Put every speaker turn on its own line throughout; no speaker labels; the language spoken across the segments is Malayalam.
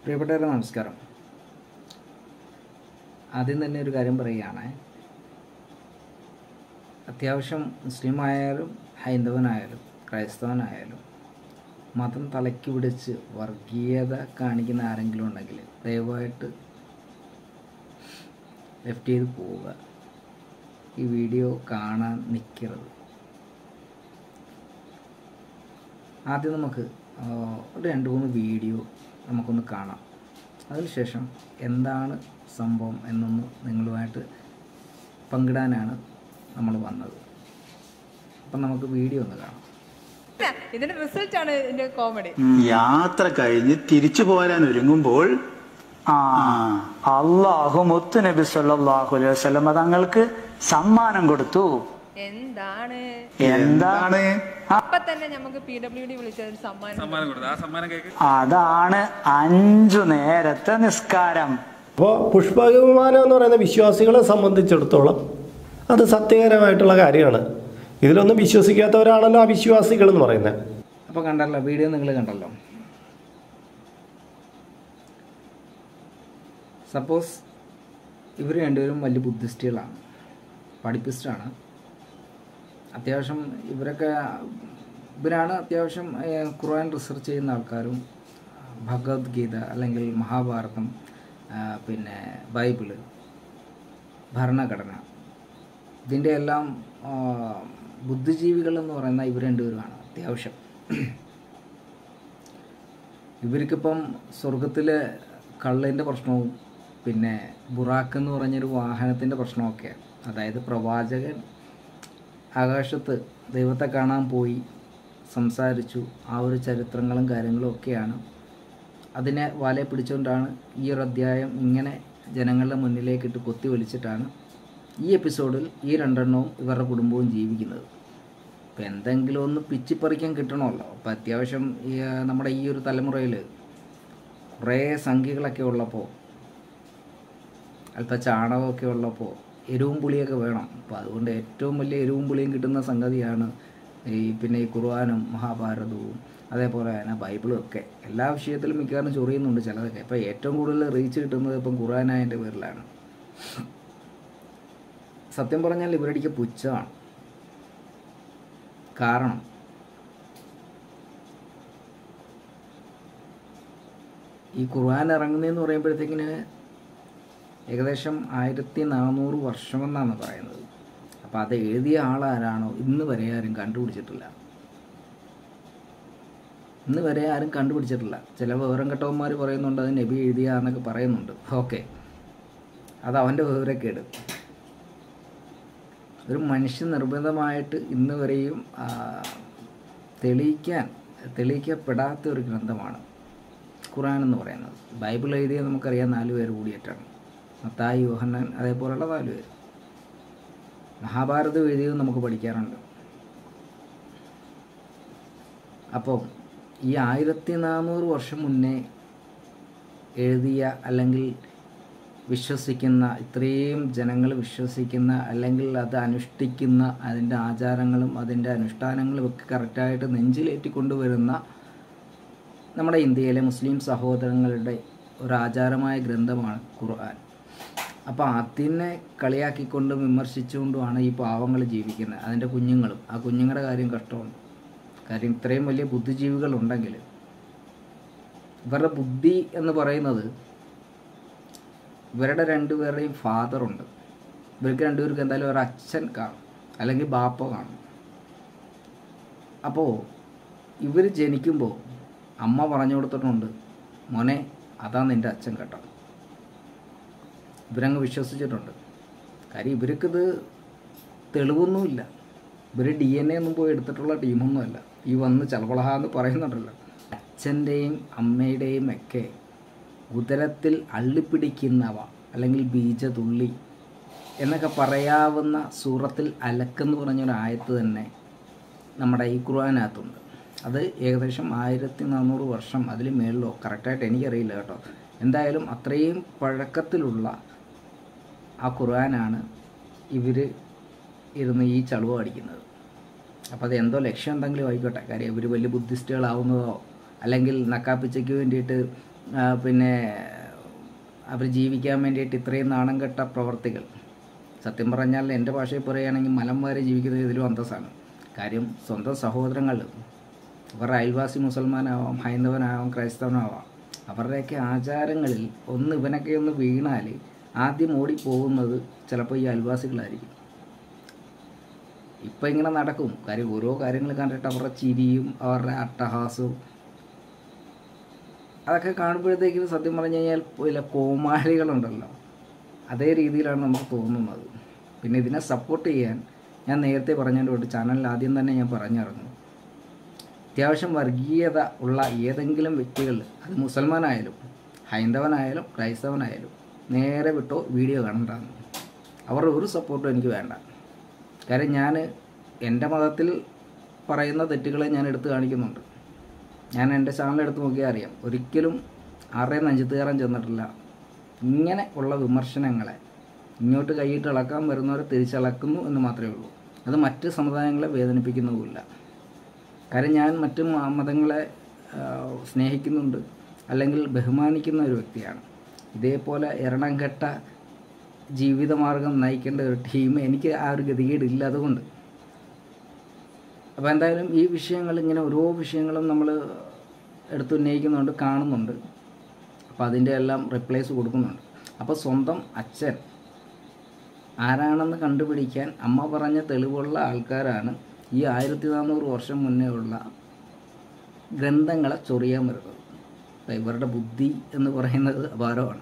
പ്രിയപ്പെട്ടവരെ നമസ്കാരം ആദ്യം തന്നെ ഒരു കാര്യം പറയുകയാണ് അത്യാവശ്യം മുസ്ലിം ആയാലും ഹൈന്ദവനായാലും ക്രൈസ്തവനായാലും മതം തലയ്ക്ക് പിടിച്ച് വർഗീയത കാണിക്കുന്ന ആരെങ്കിലും ഉണ്ടെങ്കിൽ ദയവായിട്ട് ലെഫ്റ്റ് ചെയ്ത് പോവുക ഈ വീഡിയോ കാണാൻ നിൽക്കരുത് ആദ്യം നമുക്ക് ആ, ഒരു രണ്ട് മൂന്ന് വീഡിയോ നമുക്കൊന്ന് കാണാം അതിനുശേഷം എന്താണ് സംഭവം എന്നൊന്ന് നിങ്ങളുമായിട്ട് പങ്കിടാനാണ് നമ്മൾ വന്നത് അപ്പം നമുക്ക് വീഡിയോ ഒന്ന് കാണാം
ഇതിന്റെ റിസൾട്ട് ആണ് ഇതിന്റെ കോമഡി
യാത്ര കഴിഞ്ഞ് തിരിച്ചു പോരാൻ ഒരുങ്ങുമ്പോൾ
ആ അള്ളാഹു മുത്തു നബി സല്ലല്ലാഹു അലൈഹി വസല്ലമ തങ്ങൾക്ക് സമ്മാനം കൊടുത്തു
എന്താണ്
എന്താ
എന്താണ്
അപ്പൊ തന്നെ നമുക്ക് പി ഡബ്ല്യു ഡി വിളിച്ച ഒരു സമ്മാനം
സമ്മാനം കൊടുത്തു ആ സമ്മാനം കേക്ക്
അതാണ് അഞ്ചു നേരത്തെ നിസ്കാരം
അപ്പോൾ പുഷ്പവിമാനം എന്ന് പറയുന്ന വിശ്വാസികളെ സംബന്ധിച്ചിടത്തോളം അത് സത്യകരമായിട്ടുള്ള കാര്യമാണ് ഇതിലൊന്നും വിശ്വസിക്കാത്തവരാണല്ലോ അവിശ്വാസികൾ എന്ന് പറയുന്നത്
അപ്പോൾ കണ്ടല്ലോ വീഡിയോ നിങ്ങൾ കണ്ടല്ലോ സപ്പോസ് ഇവർ രണ്ടുപേരും വലിയ ബുദ്ധിസ്റ്റുകളാണ് പഠിപ്പിസ്റ്റാണ് അത്യാവശ്യം ഇവരൊക്കെ ഇവരാണ് അത്യാവശ്യം ഏഹ്, ഖുർആൻ റിസർച്ച് ചെയ്യുന്ന ആൾക്കാരും ഭഗവത്ഗീത അല്ലെങ്കിൽ മഹാഭാരതം ആ, പിന്നെ ബൈബിള് ഭരണഘടന ഇതിൻ്റെ എല്ലാം ആ, ബുദ്ധിജീവികൾ എന്ന് പറയുന്ന ഇവർ രണ്ടുപേരുമാണ് അത്യാവശ്യം ഇവർക്കിപ്പം സ്വർഗത്തിലെ കള്ളിൻ്റെ പ്രശ്നവും പിന്നെ ബുറാക്ക് എന്ന് പറഞ്ഞൊരു വാഹനത്തിൻ്റെ പ്രശ്നമൊക്കെ അതായത് പ്രവാചകൻ ആകാശത്ത് ദൈവത്തെ കാണാൻ പോയി സംസാരിച്ചു ആ ഒരു ചരിത്രങ്ങളും കാര്യങ്ങളും ഒക്കെയാണ് അതിനെ വാലെ പിടിച്ചുകൊണ്ടാണ് ഈ ഒരു അധ്യായം ഇങ്ങനെ ജനങ്ങളുടെ മുന്നിലേക്കിട്ട് കൊത്തി വലിച്ചിട്ടാണ് ഈ എപ്പിസോഡിൽ ഈ രണ്ടെണ്ണവും ഇവരുടെ കുടുംബവും ജീവിക്കുന്നത് അപ്പം എന്തെങ്കിലും ഒന്ന് പിച്ചിപ്പറിക്കാൻ കിട്ടണമല്ലോ അപ്പം അത്യാവശ്യം ഈ ആ, നമ്മുടെ ഈ ഒരു തലമുറയിൽ കുറേ സംഖ്യകളൊക്കെ ഉള്ളപ്പോൾ അല്പം ചാണകമൊക്കെ ഉള്ളപ്പോൾ എരിവും പുളിയൊക്കെ വേണം അപ്പോൾ അതുകൊണ്ട് ഏറ്റവും വലിയ എരിവും പുളിയും കിട്ടുന്ന സംഗതിയാണ് ഈ പിന്നെ ഈ ഖുർആാനും മഹാഭാരതവും അതേപോലെ തന്നെ ബൈബിളും ഒക്കെ എല്ലാ വിഷയത്തിലും മിക്കവാറും ചൊറിയുന്നുണ്ട് ചിലതൊക്കെ ഇപ്പോൾ ഏറ്റവും കൂടുതൽ റീച്ച് കിട്ടുന്നത് ഇപ്പം ഖുർആാനായതിൻ്റെ പേരിലാണ് സത്യം പറഞ്ഞാൽ ഇവരടിക്ക് പുച്ഛമാണ് കാരണം ഈ ഖുർആൻ ഇറങ്ങുന്നതെന്ന് പറയുമ്പോഴത്തേക്കിന് ഏകദേശം ആയിരത്തി നാനൂറ് വർഷമെന്നാണ് പറയുന്നത് അപ്പോൾ അത് എഴുതിയ ആളാരാണോ ഇന്ന് വരെ ആരും കണ്ടുപിടിച്ചിട്ടില്ല ഇന്ന് വരെ ആരും കണ്ടുപിടിച്ചിട്ടില്ല ചില വിവരം കെട്ടവന്മാർ പറയുന്നുണ്ട് അത് നബി എഴുതിയ എന്നൊക്കെ പറയുന്നുണ്ട് ഓക്കെ അത് അവൻ്റെ വിവരക്കേട് ഒരു മനുഷ്യൻ നിർബന്ധമായിട്ട് ഇന്ന് വരെയും ആ, തെളിയിക്കാൻ തെളിയിക്കപ്പെടാത്ത ഒരു ഗ്രന്ഥമാണ് ഖുറാൻ എന്ന് പറയുന്നത് ബൈബിൾ എഴുതിയ നമുക്കറിയാം നാല് പേര് കൂടിയിട്ടാണ് മത്തായി യോഹന്നാൻ അതേപോലെയുള്ള നാല് പേര് മഹാഭാരതം എഴുതിയത് നമുക്ക് പഠിക്കാറുണ്ട് അപ്പോൾ ഈ ആയിരത്തി നാനൂറ് വർഷം മുന്നേ എഴുതിയ അല്ലെങ്കിൽ വിശ്വസിക്കുന്ന ഇത്രയും ജനങ്ങൾ വിശ്വസിക്കുന്ന അല്ലെങ്കിൽ അത് അനുഷ്ഠിക്കുന്ന അതിൻ്റെ ആചാരങ്ങളും അതിൻ്റെ അനുഷ്ഠാനങ്ങളും ഒക്കെ കറക്റ്റായിട്ട് നെഞ്ചിലേറ്റിക്കൊണ്ടുവരുന്ന നമ്മുടെ ഇന്ത്യയിലെ മുസ്ലിം സഹോദരങ്ങളുടെ ഒരു ആചാരമായ ഗ്രന്ഥമാണ് ഖുർആൻ അപ്പോൾ അതിനെ കളിയാക്കിക്കൊണ്ടും വിമർശിച്ചുകൊണ്ടുമാണ് ഈ പാവങ്ങൾ ജീവിക്കുന്നത് അതിൻ്റെ കുഞ്ഞുങ്ങളും ആ കുഞ്ഞുങ്ങളുടെ കാര്യം കഷ്ടമുണ്ട് കാര്യം ഇത്രയും വലിയ ബുദ്ധിജീവികൾ ഉണ്ടെങ്കിൽ ഇവരുടെ ബുദ്ധി എന്ന് പറയുന്നത് ഇവരുടെ രണ്ടുപേരുടെയും ഫാദറുണ്ട് ഇവർക്ക് രണ്ടുപേർക്ക് എന്തായാലും ഒരു അച്ഛൻ കാണും അല്ലെങ്കിൽ ബാപ്പ കാണും അപ്പോൾ ഇവർ ജനിക്കുമ്പോൾ അമ്മ പറഞ്ഞു കൊടുത്തിട്ടുണ്ട് മോനെ അതാ നിൻ്റെ അച്ഛൻ കേട്ടോ ഇവരങ്ങ് വിശ്വസിച്ചിട്ടുണ്ട് കാര്യം ഇവർക്കിത് തെളിവൊന്നുമില്ല ഇവർ ഡി എൻ എ ഒന്നും പോയി എടുത്തിട്ടുള്ള ടീമൊന്നുമല്ല ഈ വന്ന് ചലവളഹ എന്ന് പറയുന്നുണ്ടല്ലോ അച്ഛൻ്റെയും അമ്മയുടെയും ഒക്കെ ഉദരത്തിൽ അള്ളിപ്പിടിക്കുന്നവ അല്ലെങ്കിൽ ബീജതുള്ളി എന്നൊക്കെ പറയാവുന്ന സൂറത്തിൽ അലക്കെന്ന് പറഞ്ഞൊരു ആയത്ത് തന്നെ നമ്മുടെ ഈ ഖുർആനകത്തുണ്ട് അത് ഏകദേശം ആയിരത്തി നാനൂറ് വർഷം അതിൽ മേളിലോ കറക്റ്റായിട്ട് എനിക്കറിയില്ല കേട്ടോ എന്തായാലും അത്രയും പഴക്കത്തിലുള്ള ആ ഖുർആനാണ് ഇവർ ഇരുന്ന് ഈ ചളുവ അടിക്കുന്നത് അപ്പോൾ അത് എന്തോ ലക്ഷ്യം എന്തെങ്കിലും ആയിക്കോട്ടെ കാര്യം ഇവർ വലിയ ബുദ്ധിസ്റ്റുകളാവുന്നതോ അല്ലെങ്കിൽ നക്കാപ്പിച്ചയ്ക്ക് വേണ്ടിയിട്ട് ആ, പിന്നെ അവർ ജീവിക്കാൻ വേണ്ടിയിട്ട് ഇത്രയും നാണം കെട്ട പ്രവർത്തികൾ സത്യം പറഞ്ഞാൽ എൻ്റെ ഭാഷയിൽ പറയുകയാണെങ്കിൽ മലം വാരി ജീവിക്കുന്നത് ഇതിലും അന്തസ്സാണ് കാര്യം സ്വന്തം സഹോദരങ്ങൾ അവരുടെ അയൽവാസി മുസൽമാനാവാം ഹൈന്ദവനാവാം ക്രൈസ്തവനാവാം അവരുടെയൊക്കെ ആചാരങ്ങളിൽ ഒന്ന് ഇവനൊക്കെ ഒന്ന് വീണാൽ ആദ്യം ഓടിപ്പോകുന്നത് ചിലപ്പോൾ ഈ അയൽവാസികളായിരിക്കും ഇപ്പം ഇങ്ങനെ നടക്കും കാര്യം ഓരോ കാര്യങ്ങൾ കണ്ടിട്ട് അവരുടെ ചിരിയും അവരുടെ അട്ടഹാസവും അതൊക്കെ കാണുമ്പോഴത്തേക്കും സത്യം പറഞ്ഞു കഴിഞ്ഞാൽ ചില കോമാളികളുണ്ടല്ലോ അതേ രീതിയിലാണ് നമുക്ക് തോന്നുന്നത് പിന്നെ ഇതിനെ സപ്പോർട്ട് ചെയ്യാൻ ഞാൻ നേരത്തെ പറഞ്ഞതിൻ്റെ ചാനലിൽ ആദ്യം തന്നെ ഞാൻ പറഞ്ഞിറങ്ങും അത്യാവശ്യം വർഗീയത ഉള്ള ഏതെങ്കിലും വ്യക്തികൾ അത് മുസൽമാനായാലും ഹൈന്ദവനായാലും ക്രൈസ്തവനായാലും നേരെ വിട്ടോ വീഡിയോ കാണണ്ടാന്ന് അവരുടെ ഒരു സപ്പോർട്ടും എനിക്ക് വേണ്ട കാര്യം ഞാൻ എൻ്റെ മതത്തിൽ പറയുന്ന തെറ്റുകളെ ഞാൻ എടുത്തു കാണിക്കുന്നുണ്ട് ഞാൻ എൻ്റെ ചാനൽ എടുത്ത് നോക്കിയാൽ അറിയാം ഒരിക്കലും ആരുടെയും നെഞ്ചത്ത് കയറാൻ ചെന്നിട്ടില്ല ഇങ്ങനെ ഉള്ള വിമർശനങ്ങളെ ഇങ്ങോട്ട് കൈയിട്ട് ഇളക്കാൻ വരുന്നവരെ തിരിച്ചിളക്കുന്നു എന്ന് മാത്രമേ ഉള്ളൂ അത് മറ്റ് സമുദായങ്ങളെ വേദനിപ്പിക്കുന്നതുമില്ല കാര്യം ഞാൻ മറ്റ് മ- മതങ്ങളെ ആ, സ്നേഹിക്കുന്നുണ്ട് അല്ലെങ്കിൽ ബഹുമാനിക്കുന്ന ഒരു വ്യക്തിയാണ് ഇതേപോലെ എരണം കെട്ട ജീവിതമാർഗം നയിക്കേണ്ട ഒരു ടീം എനിക്ക് ആ ഒരു ഗതികേടില്ല അതുകൊണ്ട് അപ്പോൾ എന്തായാലും ഈ വിഷയങ്ങൾ ഇങ്ങനെ ഓരോ വിഷയങ്ങളും നമ്മൾ എടുത്തുന്നയിക്കുന്നുണ്ട് കാണുന്നുണ്ട് അപ്പോൾ അതിൻ്റെ എല്ലാം റിപ്ലൈസ് കൊടുക്കുന്നുണ്ട് അപ്പോൾ സ്വന്തം അച്ഛൻ ആരാണെന്ന് കണ്ടുപിടിക്കാൻ അമ്മ പറഞ്ഞ തെളിവുള്ള ആൾക്കാരാണ് ഈ ആയിരത്തി നാനൂറ് വർഷം മുന്നേ ഉള്ള ഗ്രന്ഥങ്ങളെ ചൊറിയാൻ വരുന്നത് അപ്പോൾ ഇവരുടെ ബുദ്ധി എന്ന് പറയുന്നത് അപാരമാണ്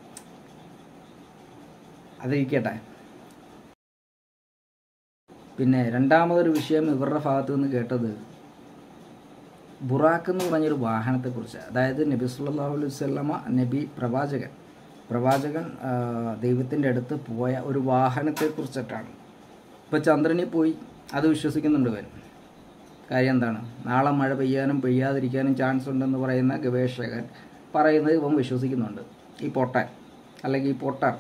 അതിരിക്കട്ടെ പിന്നെ രണ്ടാമതൊരു വിഷയം ഇവരുടെ ഭാഗത്തു നിന്ന് കേട്ടത് ബുറാക്ക് എന്ന് പറഞ്ഞൊരു വാഹനത്തെക്കുറിച്ച് അതായത് നബി സല്ലല്ലാഹു അലൈഹി വസല്ലമ നബി പ്രവാചകൻ പ്രവാചകൻ ആ, ദൈവത്തിൻ്റെ അടുത്ത് പോയ ഒരു വാഹനത്തെക്കുറിച്ചിട്ടാണ് ഇപ്പോൾ ചന്ദ്രനിൽ പോയി അത് വിശ്വസിക്കുന്നുണ്ട് ഇവൻ കാര്യം എന്താണ് നാളെ മഴ പെയ്യാനും പെയ്യാതിരിക്കാനും ചാൻസ് ഉണ്ടെന്ന് പറയുന്ന ഗവേഷകൻ പറയുന്നത് ഇവൻ വിശ്വസിക്കുന്നുണ്ട് ഈ പൊട്ടൻ അല്ലെങ്കിൽ ഈ പൊട്ടർ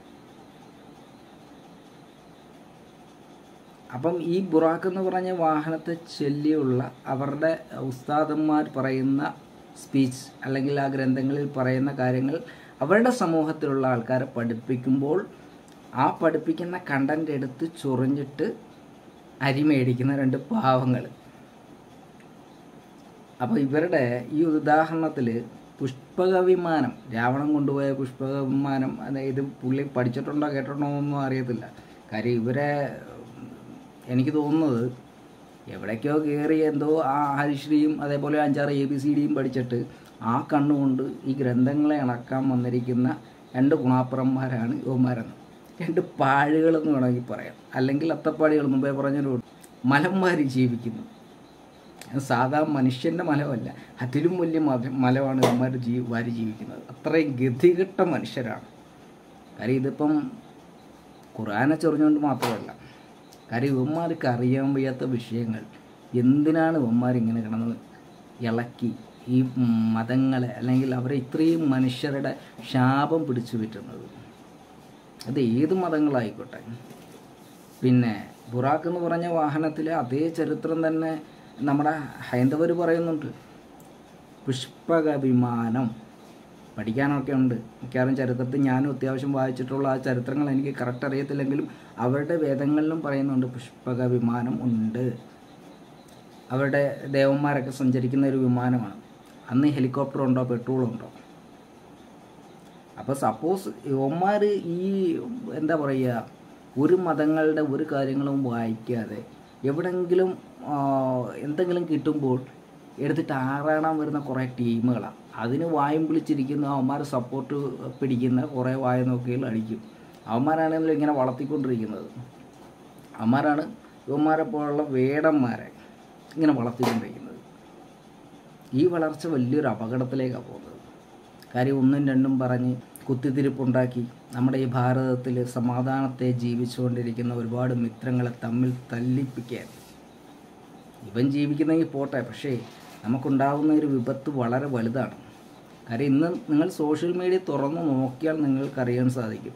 അപ്പം ഈ ബുറാക്ക് എന്ന് പറഞ്ഞ വാഹനത്തെ ചൊല്ലിയുള്ള അവരുടെ ഉസ്താദന്മാർ പറയുന്ന സ്പീച്ച് അല്ലെങ്കിൽ ആ ഗ്രന്ഥങ്ങളിൽ പറയുന്ന കാര്യങ്ങൾ അവരുടെ സമൂഹത്തിലുള്ള ആൾക്കാരെ പഠിപ്പിക്കുമ്പോൾ ആ പഠിപ്പിക്കുന്ന കണ്ടന്റ് എടുത്ത് ചൊറിഞ്ഞിട്ട് അരി മേടിക്കുന്ന രണ്ട് പാവങ്ങൾ അപ്പോൾ ഇവരുടെ ഈ ഉദാഹരണത്തിൽ പുഷ്പക വിമാനം രാവണൻ കൊണ്ടുപോയ പുഷ്പക വിമാനം അതായത് പുള്ളി പഠിച്ചിട്ടുണ്ടോ കേട്ടിട്ടുണ്ടോ എന്നൊന്നും അറിയത്തില്ല കാര്യം ഇവരെ എനിക്ക് തോന്നുന്നത് എവിടേക്കോ കയറി എന്തോ ആ ഹരിശ്രീയും അതേപോലെ അഞ്ചാറ് എ ബി സി ഡിയും പഠിച്ചിട്ട് ആ കണ്ണുകൊണ്ട് ഈ ഗ്രന്ഥങ്ങളെ ഇണക്കാൻ വന്നിരിക്കുന്ന രണ്ട് ഗുണാപ്പുറന്മാരാണ് യുവന്മാരെന്ന് രണ്ട് പാഴുകളെന്ന് വേണമെങ്കിൽ പറയാം അല്ലെങ്കിൽ അത്തപ്പാടികൾ മുമ്പേ പറഞ്ഞൊരു മലന്മാരി ജീവിക്കുന്നു അത് സാധാ മനുഷ്യൻ്റെ മലമല്ല അതിലും വലിയ മത മലമാണ് ഇവന്മാർ ജീ വാരി ജീവിക്കുന്നത് അത്രയും ഗതികെട്ട മനുഷ്യരാണ് കാര്യം ഇതിപ്പം ഖുറാനെ ചൊറിഞ്ഞുകൊണ്ട് മാത്രമല്ല കാര്യം ഇവന്മാർക്ക് അറിയാൻ വയ്യാത്ത വിഷയങ്ങൾ എന്തിനാണ് ഇവന്മാർ ഇങ്ങനെ കിടന്ന് ഇളക്കി ഈ മതങ്ങളെ അല്ലെങ്കിൽ അവരെ ഇത്രയും മനുഷ്യരുടെ ശാപം പിടിച്ചു പറ്റുന്നത് അത് ഏത് മതങ്ങളായിക്കോട്ടെ പിന്നെ ബുറാക്ക് എന്ന് പറഞ്ഞ വാഹനത്തിലെ അതേ ചരിത്രം തന്നെ നമ്മുടെ ഹൈന്ദവർ പറയുന്നുണ്ട് പുഷ്പക വിമാനം പഠിക്കാനൊക്കെ ഉണ്ട് മിക്കവാറും ചരിത്രത്തിൽ ഞാനും അത്യാവശ്യം വായിച്ചിട്ടുള്ള ആ ചരിത്രങ്ങൾ എനിക്ക് കറക്റ്റ് അറിയത്തില്ലെങ്കിലും അവരുടെ വേദങ്ങളിലും പറയുന്നുണ്ട് പുഷ്പക വിമാനം ഉണ്ട് അവരുടെ ദേവന്മാരൊക്കെ സഞ്ചരിക്കുന്ന ഒരു വിമാനമാണ് അന്ന് ഹെലികോപ്റ്റർ ഉണ്ടോ പെട്രോൾ ഉണ്ടോ അപ്പോൾ സപ്പോസ് യുവന്മാർ ഈ എന്താ പറയുക ഒരു മതങ്ങളുടെ ഒരു കാര്യങ്ങളും വായിക്കാതെ എവിടെങ്കിലും ആ, എന്തെങ്കിലും കിട്ടുമ്പോൾ എടുത്തിട്ട് ആറാണാൻ വരുന്ന കുറേ ടീമുകളാണ് അതിന് വായും പിടിച്ചിരിക്കുന്ന അവന്മാർ സപ്പോർട്ട് പിടിക്കുന്ന കുറേ വായ നോക്കികൾ അടിക്കും അവന്മാരാണെങ്കിലും ഇങ്ങനെ വളർത്തിക്കൊണ്ടിരിക്കുന്നത് അവന്മാരാണ് യുവന്മാരെ പോലുള്ള വേടന്മാരെ ഇങ്ങനെ വളർത്തിക്കൊണ്ടിരിക്കുന്നത് ഈ വളർച്ച വലിയൊരു അപകടത്തിലേക്കാണ് പോകുന്നത് കാര്യം ഒന്നും രണ്ടും പറഞ്ഞ് കുത്തിത്തിരിപ്പുണ്ടാക്കി നമ്മുടെ ഈ ഭാരതത്തിൽ സമാധാനത്തെ ജീവിച്ചുകൊണ്ടിരിക്കുന്ന ഒരുപാട് മിത്രങ്ങളെ തമ്മിൽ തല്ലിപ്പിക്കാൻ ഇവൻ ജീവിക്കുന്നെങ്കിൽ പോട്ടെ പക്ഷേ നമുക്കുണ്ടാകുന്ന ഒരു വിപത്ത് വളരെ വലുതാണ് കാര്യം ഇന്ന് നിങ്ങൾ സോഷ്യൽ മീഡിയ തുറന്ന് നോക്കിയാൽ നിങ്ങൾക്കറിയാൻ സാധിക്കും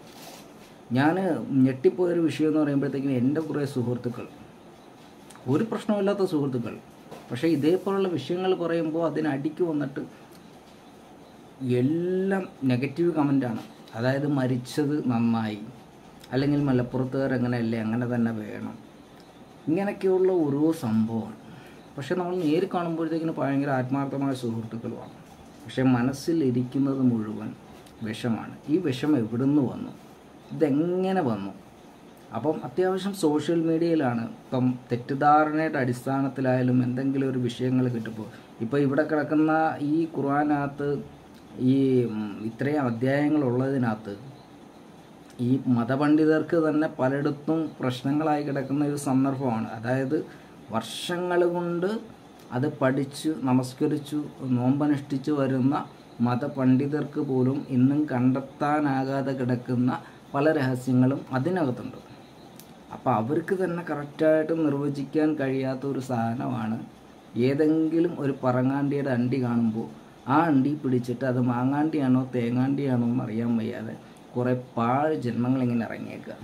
ഞാൻ ഞെട്ടിപ്പോയൊരു വിഷയം എന്ന് പറയുമ്പോഴത്തേക്കും എൻ്റെ കുറേ സുഹൃത്തുക്കൾ ഒരു പ്രശ്നമില്ലാത്ത സുഹൃത്തുക്കൾ പക്ഷേ ഇതേപോലുള്ള വിഷയങ്ങൾ പറയുമ്പോൾ അതിനടിക്ക് വന്നിട്ട് എല്ലാം നെഗറ്റീവ് കമൻ്റാണ് അതായത് മരിച്ചത് നന്നായി അല്ലെങ്കിൽ മലപ്പുറത്തുകാർ അങ്ങനെയല്ലേ അങ്ങനെ തന്നെ വേണം ഇങ്ങനെയൊക്കെയുള്ള ഓരോ സംഭവമാണ് പക്ഷെ നമ്മൾ നേരിൽ കാണുമ്പോഴത്തേക്കിന് ഭയങ്കര ആത്മാർത്ഥമായ സുഹൃത്തുക്കളുമാണ് പക്ഷെ മനസ്സിൽ ഇരിക്കുന്നത് മുഴുവൻ വിഷമാണ് ഈ വിഷം എവിടുന്ന് വന്നു ഇതെങ്ങനെ വന്നു അപ്പം അത്യാവശ്യം സോഷ്യൽ മീഡിയയിലാണ് ഇപ്പം തെറ്റിദ്ധാരണയുടെ അടിസ്ഥാനത്തിലായാലും എന്തെങ്കിലും ഒരു വിഷയങ്ങൾ കിട്ടുമ്പോൾ ഇപ്പോൾ ഇവിടെ കിടക്കുന്ന ഈ ഖുർആനകത്ത് ഈ ഉം, ഇത്രയും അധ്യായങ്ങളുള്ളതിനകത്ത് ഈ മതപണ്ഡിതർക്ക് തന്നെ പലയിടത്തും പ്രശ്നങ്ങളായി കിടക്കുന്ന ഒരു സന്ദർഭമാണ് അതായത് വർഷങ്ങൾ കൊണ്ട് അത് പഠിച്ചു നമസ്കരിച്ചു നോമ്പനുഷ്ഠിച്ചു വരുന്ന മതപണ്ഡിതർക്ക് പോലും ഇന്നും കണ്ടെത്താനാകാതെ കിടക്കുന്ന പല രഹസ്യങ്ങളും അതിനകത്തുണ്ട് അപ്പോൾ അവർക്ക് തന്നെ കറക്റ്റായിട്ട് നിർവചിക്കാൻ കഴിയാത്ത ഒരു സാധനമാണ് ഏതെങ്കിലും ഒരു പറങ്ങാണ്ടിയുടെ അണ്ടി കാണുമ്പോൾ ആ അണ്ടി പിടിച്ചിട്ട് അത് മാങ്ങാണ്ടിയാണോ തേങ്ങാണ്ടിയാണോ എന്ന് അറിയാൻ വയ്യാതെ കുറേ പാഴ് ജന്മങ്ങൾ ഇങ്ങനെ ഇറങ്ങിയേക്കുക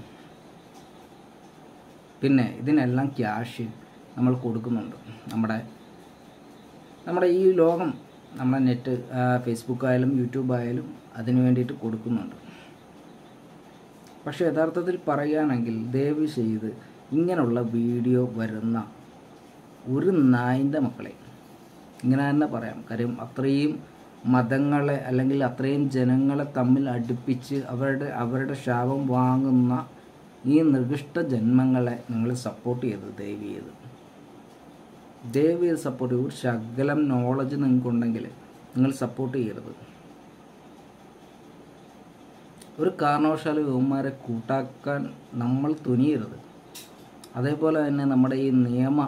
പിന്നെ ഇതിനെല്ലാം ക്യാഷ് നമ്മൾ കൊടുക്കുന്നുണ്ട് നമ്മുടെ നമ്മുടെ ഈ ലോകം നമ്മുടെ നെറ്റ് ഫേസ്ബുക്ക് ആയാലും യൂട്യൂബ് ആയാലും അതിന് വേണ്ടിയിട്ട് കൊടുക്കുന്നുണ്ട് പക്ഷേ യഥാർത്ഥത്തിൽ പറയുകയാണെങ്കിൽ ദയവ് ചെയ്ത് ഇങ്ങനെയുള്ള വീഡിയോ വരുന്ന ഒരു നായിൻ്റെ മക്കളെ ഇങ്ങനെ തന്നെ പറയാം കാര്യം അത്രയും മതങ്ങളെ അല്ലെങ്കിൽ അത്രയും ജനങ്ങളെ തമ്മിൽ അടുപ്പിച്ച് അവരുടെ അവരുടെ ശാപം വാങ്ങുന്ന ഈ നിർദിഷ്ട ജന്മങ്ങളെ നിങ്ങൾ സപ്പോർട്ട് ചെയ്ത് ദയവ് ചെയ്ത് ദയവ് ചെയ്ത് സപ്പോർട്ട് ചെയ്ത് ഒരു ശകലം നോളജ് നിങ്ങൾക്കുണ്ടെങ്കിൽ നിങ്ങൾ സപ്പോർട്ട് ചെയ്യരുത് ഒരു കാരണവശാലും യുവന്മാരെ കൂട്ടാക്കാൻ നമ്മൾ തുനിയരുത് അതേപോലെ തന്നെ നമ്മുടെ ഈ നിയമ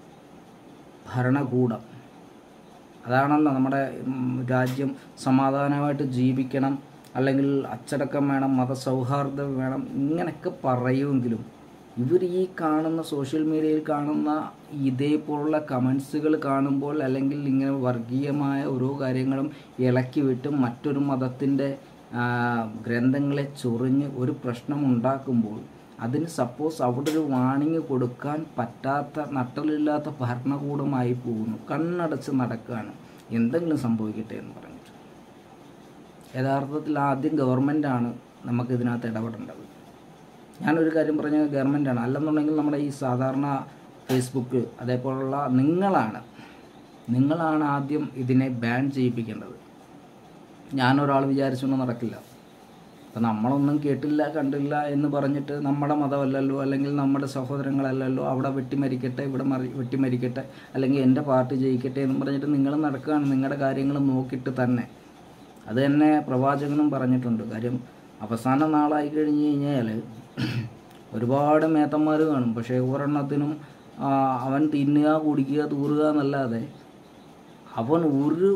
ഭരണകൂടം അതാണല്ലോ നമ്മുടെ ഉം, രാജ്യം സമാധാനമായിട്ട് ജീവിക്കണം അല്ലെങ്കിൽ അച്ചടക്കം വേണം മതസൗഹാർദ്ദം വേണം ഇങ്ങനെയൊക്കെ പറയുമെങ്കിലും ഇവർ ഈ കാണുന്ന സോഷ്യൽ മീഡിയയിൽ കാണുന്ന ഇതേപോലുള്ള കമൻസുകൾ കാണുമ്പോൾ അല്ലെങ്കിൽ ഇങ്ങനെ വർഗീയമായ ഓരോ കാര്യങ്ങളും ഇളക്കി വിട്ട് മറ്റൊരു മതത്തിൻ്റെ ആ, ഗ്രന്ഥങ്ങളെ ചൊറിഞ്ഞ് ഒരു പ്രശ്നം ഉണ്ടാക്കുമ്പോൾ അതിന് സപ്പോസ് അവിടെ ഒരു വാണിംഗ് കൊടുക്കാൻ പറ്റാത്ത നട്ടലില്ലാത്ത ഭരണകൂടമായി പോകുന്നു കണ്ണടച്ച് നടക്കുകയാണ് എന്തെങ്കിലും സംഭവിക്കട്ടെ എന്ന് പറഞ്ഞിട്ട് യഥാർത്ഥത്തിൽ ആദ്യം ഗവൺമെൻറ്റാണ് നമുക്ക് ഇതിനകത്ത് ഇടപെടേണ്ടത് ഞാനൊരു കാര്യം പറഞ്ഞ ഗവൺമെൻറ്റാണ് അല്ലെന്നുണ്ടെങ്കിൽ നമ്മുടെ ഈ സാധാരണ ഫേസ്ബുക്ക് അതേപോലുള്ള നിങ്ങളാണ് നിങ്ങളാണ് ആദ്യം ഇതിനെ ബാൻ ചെയ്യിപ്പിക്കേണ്ടത് ഞാനൊരാൾ വിചാരിച്ചുകൊണ്ട് നടക്കില്ല അപ്പം നമ്മളൊന്നും കേട്ടില്ല കണ്ടില്ല എന്ന് പറഞ്ഞിട്ട് നമ്മുടെ മതമല്ലല്ലോ അല്ലെങ്കിൽ നമ്മുടെ സഹോദരങ്ങളല്ലല്ലോ അവിടെ വെട്ടിമരിക്കട്ടെ ഇവിടെ മറി വെട്ടിമരിക്കട്ടെ അല്ലെങ്കിൽ എൻ്റെ പാർട്ടി ജയിക്കട്ടെ എന്ന് പറഞ്ഞിട്ട് നിങ്ങൾ നടക്കുകയാണ് നിങ്ങളുടെ കാര്യങ്ങൾ നോക്കിയിട്ട് തന്നെ അത് തന്നെ പ്രവാചകനും പറഞ്ഞിട്ടുണ്ട് കാര്യം അവസാന നാളായി കഴിഞ്ഞ് കഴിഞ്ഞാൽ ഒരുപാട് മേത്തന്മാർ കാണും പക്ഷേ ഒരെണ്ണത്തിനും ആ, അവൻ തിന്നുക കുടിക്കുക തൂറുക എന്നല്ലാതെ അവൻ ഒരു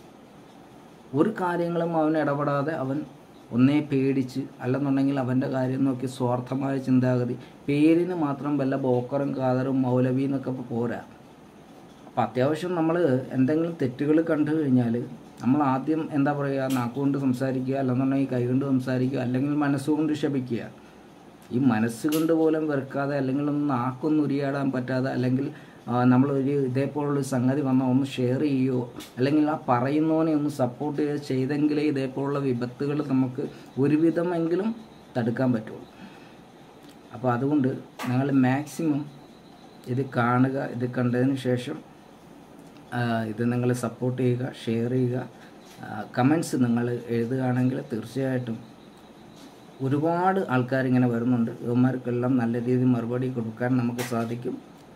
ഒരു കാര്യങ്ങളും അവൻ ഇടപെടാതെ അവൻ ഒന്നേ പേടിച്ച് അല്ലെന്നുണ്ടെങ്കിൽ അവൻ്റെ കാര്യം നോക്കി സ്വാർത്ഥമായ ചിന്താഗതി പേരിന് മാത്രം വല്ല ബോക്കറും കാതറും മൗലവി എന്നൊക്കെ ഇപ്പൊ പോരാ അപ്പം അത്യാവശ്യം നമ്മൾ എന്തെങ്കിലും തെറ്റുകൾ കണ്ടു കഴിഞ്ഞാൽ നമ്മൾ ആദ്യം എന്താ പറയുക നാക്കുകൊണ്ട് സംസാരിക്കുക അല്ലെന്നുണ്ടെങ്കിൽ കൈകൊണ്ട് സംസാരിക്കുക അല്ലെങ്കിൽ മനസ്സുകൊണ്ട് ക്ഷമിക്കുക ഈ മനസ്സുകൊണ്ട് പോലും വെറുക്കാതെ അല്ലെങ്കിൽ ഒന്ന് നാക്കൊന്ന് ഉരിയാടാൻ പറ്റാതെ അല്ലെങ്കിൽ ആ, നമ്മളൊരു ഇതേപോലുള്ള സംഗതി വന്നാൽ ഒന്ന് ഷെയർ ചെയ്യുകയോ അല്ലെങ്കിൽ ആ പറയുന്നവനെ ഒന്ന് സപ്പോർട്ട് ചെയ്യുകയോ ചെയ്തെങ്കിലേ ഇതേപോലുള്ള വിപത്തുകൾ നമുക്ക് ഒരുവിധമെങ്കിലും തടുക്കാൻ പറ്റുള്ളൂ അപ്പോൾ അതുകൊണ്ട് ഞങ്ങൾ മാക്സിമം ഇത് കാണുക ഇത് കണ്ടതിന് ശേഷം ആ, ഇത് നിങ്ങൾ സപ്പോർട്ട് ചെയ്യുക ഷെയർ ചെയ്യുക കമൻസ് നിങ്ങൾ എഴുതുകയാണെങ്കിൽ തീർച്ചയായിട്ടും ഒരുപാട് ആൾക്കാർ ഇങ്ങനെ വരുന്നുണ്ട് ഇവന്മാർക്കെല്ലാം നല്ല രീതിയിൽ മറുപടി കൊടുക്കാൻ നമുക്ക് സാധിക്കും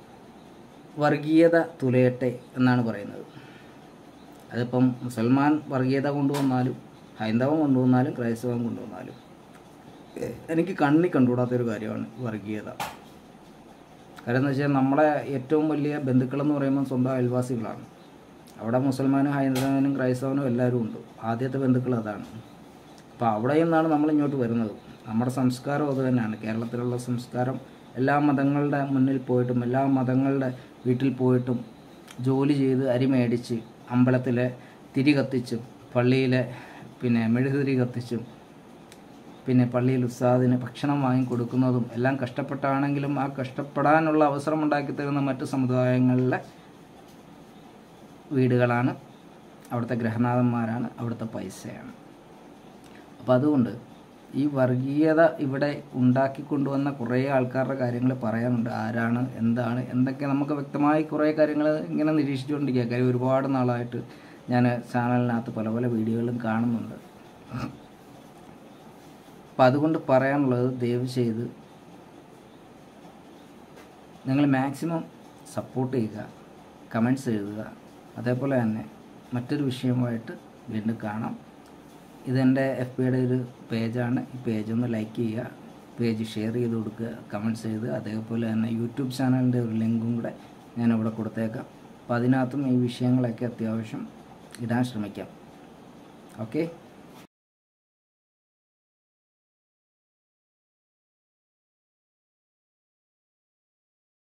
വർഗീയത തുലയട്ടെ എന്നാണ് പറയുന്നത് അതിപ്പം മുസൽമാൻ വർഗീയത കൊണ്ടുവന്നാലും ഹൈന്ദവം കൊണ്ടുവന്നാലും ക്രൈസ്തവം കൊണ്ടുവന്നാലും എ- എനിക്ക് കണ്ണി കണ്ടുകൂടാത്തൊരു കാര്യമാണ് വർഗീയത കാര്യം എന്ന് വെച്ചാൽ നമ്മളെ ഏറ്റവും വലിയ ബന്ധുക്കളെന്ന് പറയുമ്പോൾ സ്വന്തം അയൽവാസികളാണ് അവിടെ മുസൽമാനും ഹൈന്ദവനും ക്രൈസ്തവനും എല്ലാവരും ഉണ്ട് ആദ്യത്തെ ബന്ധുക്കൾ അതാണ് അപ്പോൾ അവിടെ നിന്നാണ് നമ്മൾ ഇങ്ങോട്ട് വരുന്നത് നമ്മുടെ സംസ്കാരം അത് തന്നെയാണ് കേരളത്തിലുള്ള സംസ്കാരം എല്ലാ മതങ്ങളുടെ മുന്നിൽ പോയിട്ടും എല്ലാ മതങ്ങളുടെ വീട്ടിൽ പോയിട്ടും ജോലി ചെയ്ത് അരി മേടിച്ച് അമ്പലത്തിലെ തിരി കത്തിച്ചും പള്ളിയിലെ പിന്നെ മെഴുകുതിരി കത്തിച്ചും പിന്നെ പള്ളിയിൽ ഉസ്താദിന് ഭക്ഷണം വാങ്ങി കൊടുക്കുന്നതും എല്ലാം കഷ്ടപ്പെട്ടാണെങ്കിലും ആ കഷ്ടപ്പെടാനുള്ള അവസരം ഉണ്ടാക്കി തരുന്ന മറ്റ് സമുദായങ്ങളിലെ വീടുകളാണ് അവിടുത്തെ ഗ്രഹനാഥന്മാരാണ് അവിടുത്തെ പൈസയാണ് അപ്പോൾ അതുകൊണ്ട് ഈ വർഗീയത ഇവിടെ ഉണ്ടാക്കിക്കൊണ്ടുവന്ന കുറേ ആൾക്കാരുടെ കാര്യങ്ങൾ പറയാനുണ്ട് ആരാണ് എന്താണ് എന്തൊക്കെ നമുക്ക് വ്യക്തമായി കുറേ കാര്യങ്ങൾ ഇങ്ങനെ നിരീക്ഷിച്ചുകൊണ്ടിരിക്കുക കാര്യം ഒരുപാട് നാളായിട്ട് ഞാൻ ചാനലിനകത്ത് പല പല വീഡിയോകളും കാണുന്നുണ്ട് അപ്പം അതുകൊണ്ട് പറയാനുള്ളത് ദയവ് ചെയ്ത് നിങ്ങൾ മാക്സിമം സപ്പോർട്ട് ചെയ്യുക കമൻറ്റ്സ് എഴുതുക അതേപോലെ തന്നെ മറ്റൊരു വിഷയമായിട്ട് വീണ്ടും കാണാം ഇതെൻ്റെ എഫ് ബിയുടെ ഒരു പേജാണ് ഈ പേജ് ഒന്ന് ലൈക്ക് ചെയ്യുക പേജ് ഷെയർ ചെയ്ത് കൊടുക്കുക കമൻറ്റ്സ് ചെയ്ത് അതേപോലെ തന്നെ യൂട്യൂബ് ചാനലിൻ്റെ ഒരു ലിങ്കും കൂടെ ഞാനിവിടെ കൊടുത്തേക്കാം അപ്പോൾ അതിനകത്തും ഈ വിഷയങ്ങളൊക്കെ അത്യാവശ്യം ഇടാൻ ശ്രമിക്കാം ഓക്കെ